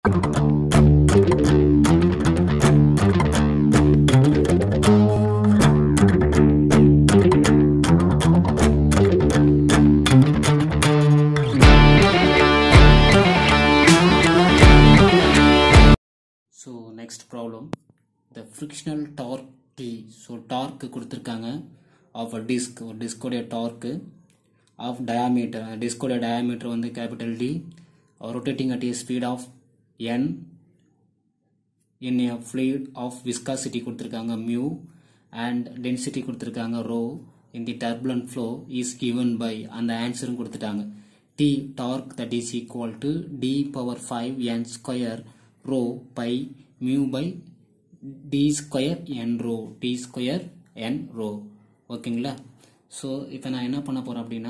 so next problem the frictional torque T so torque கொடுத்துருக்காங்க of a disc ஒரு டிஸ்கோடைய torque of diameter டிஸ்கோடைய diameter வந்து capital T rotating at a speed of N in a fluid of viscosity கொடுத்துருக்காங்க mu and density கொடுத்துருக்காங்க rho in the turbulent flow is given by அந்த ஆன்சரும் கொடுத்துட்டாங்க T torque that is equal to D power five N square rho by mu by D square N rho D square N rho ஓகேங்களா so இப்போ நான் என்ன பண்ண போகிறேன் அப்படின்னா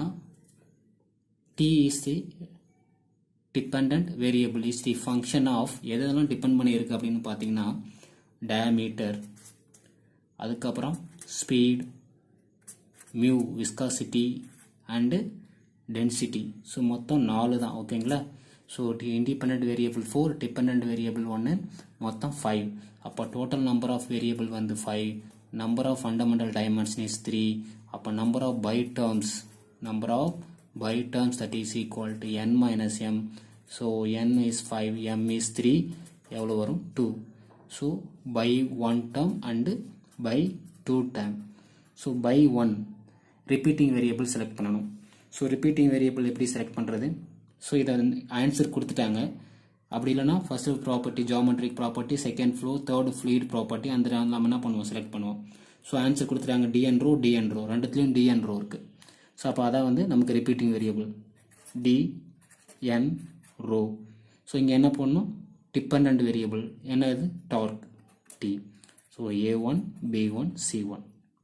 T is the depend variable is the function of எதெல்லாம் depend பண்ணியிருக்கு அப்படின்னு பார்த்தீங்கன்னா டயாமீட்டர் அதுக்கப்புறம் speed mu viscosity and density so மொத்தம் நாலு தான் ஓகேங்களா so independent variable four depend variable ஒன்று மொத்தம் ஃபைவ் அப்போ டோட்டல் நம்பர் ஆஃப் வேரியபிள் வந்து five number of fundamental dimension is three அப்போ number of pi terms number of pi terms that is equal to N minus M so N is five M is three எவ்வளோ வரும் two so pi one term and pi two term so pi one repeating variable select பண்ணணும் so repeating variable எப்படி select பண்ணுறது so இதை answer கொடுத்துட்டாங்க அப்படி இல்லைனா first property geometric property second flow third fluid property அந்த நம்ம என்ன பண்ணுவோம் செலக்ட் பண்ணுவோம் ஸோ ஆன்சர் கொடுத்துட்டாங்க டிஎன் ரோ டிஎன் ரோ ரெண்டுத்துலேயும் டிஎன் ரோ இருக்குது ஸோ அப்போ அதான் வந்து நமக்கு repeating variable D N rho so இங்கே என்ன பண்ணணும் டிபெண்ட் வேரியபிள் என்ன இது torque T so A one B one C one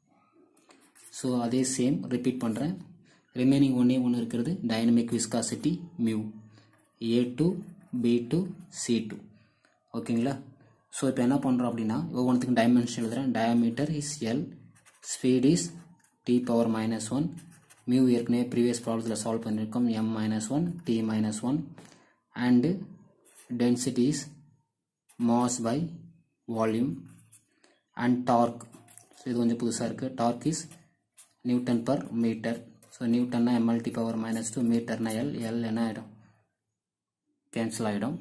so அதே சேம் ரிப்பீட் பண்ணுறேன் ரிமைனிங் ஒன்றே ஒன்று இருக்கிறது dynamic viscosity mu A two B two C two ஓகேங்களா ஸோ இப்போ என்ன பண்ணுறோம் அப்படின்னா ஒவ்வொன்றுத்துக்கும் டைமென்ஷன் எழுதுகிறேன் diameter is L speed is T power minus one mu ஏற்கனவே ப்ரீவியஸ் ப்ராப்ளத்தில் சால்வ் பண்ணியிருக்கோம் M minus one D minus one and density is mass by volume and torque so இது கொஞ்சம் புதுசாக இருக்குது torque is newton per metre so நியூட்டன்னா MLT power minus two மீட்டர்னா L L என்ன ஆகிடும் கேன்சல் ஆகிடும்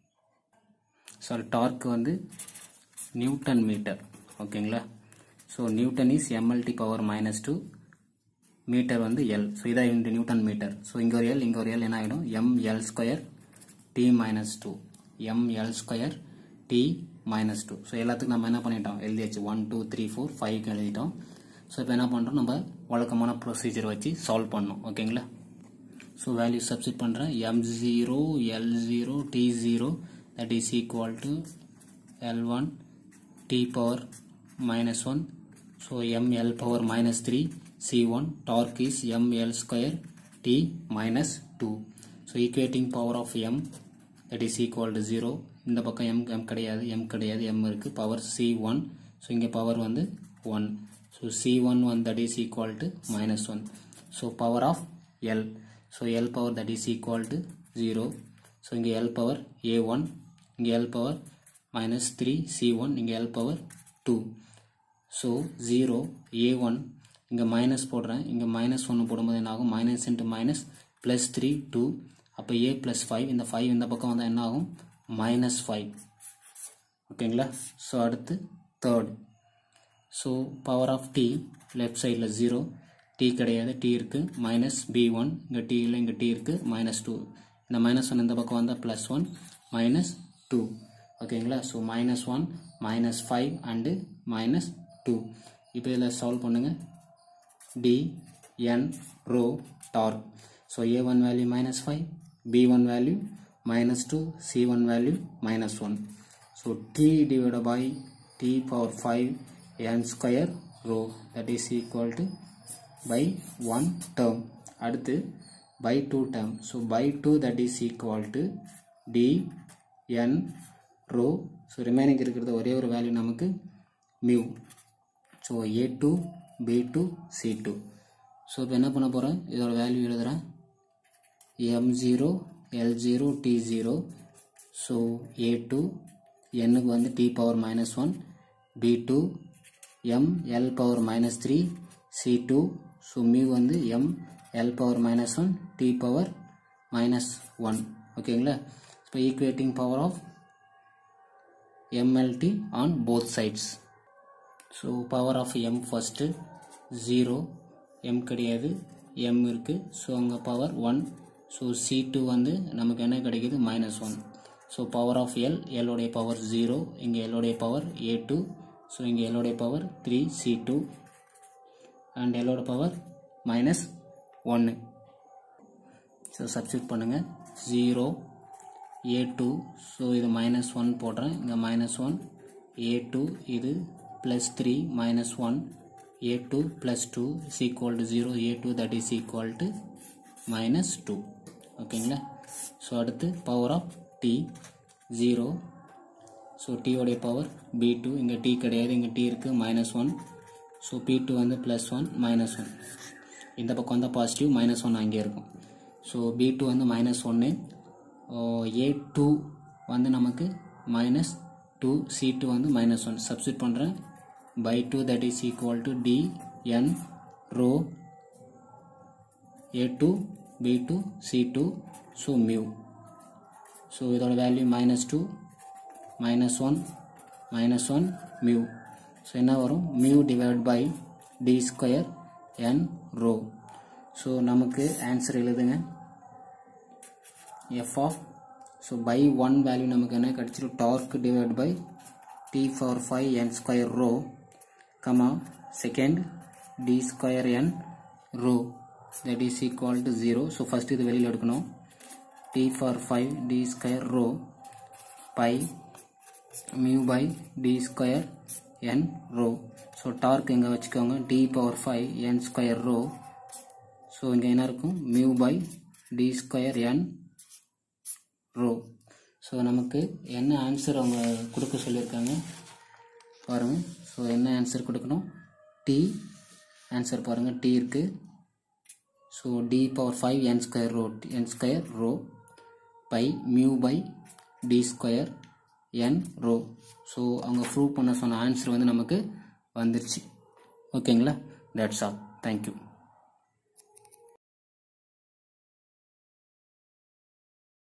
ஸோ டார்க் வந்து நியூட்டன் மீட்டர் ஓகேங்களா so newton is MLT power minus two metre வந்து எல் ஸோ இதான் இந்த நியூட்டன் மீட்டர் ஸோ இங்கே ஒரு எல் இங்கே ஒரு எல் என்ன ஆகிடும் M L square T minus two M L square T minus two so எல்லாத்துக்கும் நம்ம என்ன பண்ணிட்டோம் எழுதியாச்சு ஒன் டூ த்ரீ ஃபோர் ஃபைவ்க்கு எழுதிட்டோம் ஸோ இப்போ என்ன பண்ணுறோம் நம்ம வழக்கமான ப்ரொசீஜர் வச்சு சால்வ் பண்ணோம் ஓகேங்களா ஸோ வேல்யூ சப்ஸ்டிட் பண்ணுறேன் M zero L zero T zero that is equal to L one T power minus one so M L power minus three C one torque is M L square T minus two so equating power of M that is equal to zero இந்த பக்கம் M M கிடையாது M கிடையாது M இருக்குது power C one so இங்கே power வந்து one so C one one that is equal to minus one so power of L so L power that is equal to zero so இங்கே L power A one இங்கே L power minus three C one இங்கே L power two so zero A one இங்கே minus போடுறேன் இங்கே minus ஒன்று போடும்போது என்ன ஆகும் minus into minus plus three two அப்போ ஏ ப்ளஸ் ஃபைவ் இந்த ஃபைவ் இந்த பக்கம் வந்தால் என்ன ஆகும் மைனஸ் ஃபைவ் ஓகேங்களா ஸோ அடுத்து third so power of T left சைடில் ஜீரோ டி கிடையாது டி இருக்குது மைனஸ் பி ஒன் இங்கே டி இல்லை இங்கே டி இருக்குது மைனஸ் டூ இந்த மைனஸ் ஒன் இந்த பக்கம் வந்தால் ப்ளஸ் ஒன் மைனஸ் டூ ஓகேங்களா so minus one minus five and minus two இப்போ இதில் சால்வ் பண்ணுங்கள் D N rho torque so A one value minus five B one value minus 2 c1 value minus 1 so t divided by t power 5 n square rho that is equal to by 1 term அடுத்து by 2 term so by 2 that is equal to d n rho so remaining இருக்கிறது ஒரே ஒரு value நமக்கு mu so A two B two C two so இப்போ என்ன பண்ண போகிறேன் இதோட வேல்யூ எழுதுகிறேன் M zero L zero T zero so A two எண்ணுக்கு வந்து T power minus one B two M L power minus three C two so mu வந்து M L power minus one T power minus one ஓகேங்களா இப்போ equating power of MLT on both sides so power of M first zero M கிடையாது M இருக்குது so அங்கே power one so C two வந்து நமக்கு என்ன கிடைக்குது minus one so power of L எல்லோடைய பவர் ஜீரோ இங்கே எல்லோடைய பவர் ஏ டூ ஸோ இங்கே எல்லோடைய power three C two and எல்லோட பவர் மைனஸ் ஒன்று ஸோ சப்ஸ்டியூட் பண்ணுங்கள் ஜீரோ ஏ டூ ஸோ இது மைனஸ் ஒன் போடுறேன் இங்கே மைனஸ் ஒன் ஏ டூ இது plus three minus one A two plus two is equal to zero A two that is equal to minus two ஓகேங்களா ஸோ அடுத்து power of T zero so டீயோடைய power B two இங்கே T கிடையாது இங்கே T இருக்குது minus one so B two வந்து plus one minus one இந்த பக்கம் வந்து பாசிட்டிவ் மைனஸ் ஒன் அங்கே இருக்கும் ஸோ பி டூ வந்து மைனஸ் ஒன்று ஏ டூ வந்து நமக்கு மைனஸ் டூ சி டூ வந்து மைனஸ் ஒன் சப்ஸ்டியூட் பண்ணுறேன் pi two that is equal to D N rho A two B two C two so mu so இதோட value minus two minus one minus one mu so என்ன வரும் mu divide by D square N rho so நமக்கு answer எழுதுங்க F of so pi one value நமக்கு என்ன கிடச்சிரும் torque divide by D four five N square rho comma second D square N rho that is equal to zero so first இது வெளியில் எடுக்கணும் D four five D square rho by mu by D square N rho so torque இங்கே வச்சுக்கோங்க D power five N square rho so இங்கே என்ன இருக்கும் mu by D square N rho so நமக்கு என்ன ஆன்சர் அவங்க கொடுக்க சொல்லியிருக்காங்க பாருங்கள் ஸோ என்ன ஆன்சர் கொடுக்கணும் டி ஆன்சர் பாருங்கள் டி இருக்குது so D power five N square rho N square rho by mu by D square N rho so அவங்க ப்ரூவ் பண்ண சொன்ன ஆன்சர் வந்து நமக்கு வந்துருச்சு ஓகேங்களா தட்ஸ் ஆல் தேங்க்யூ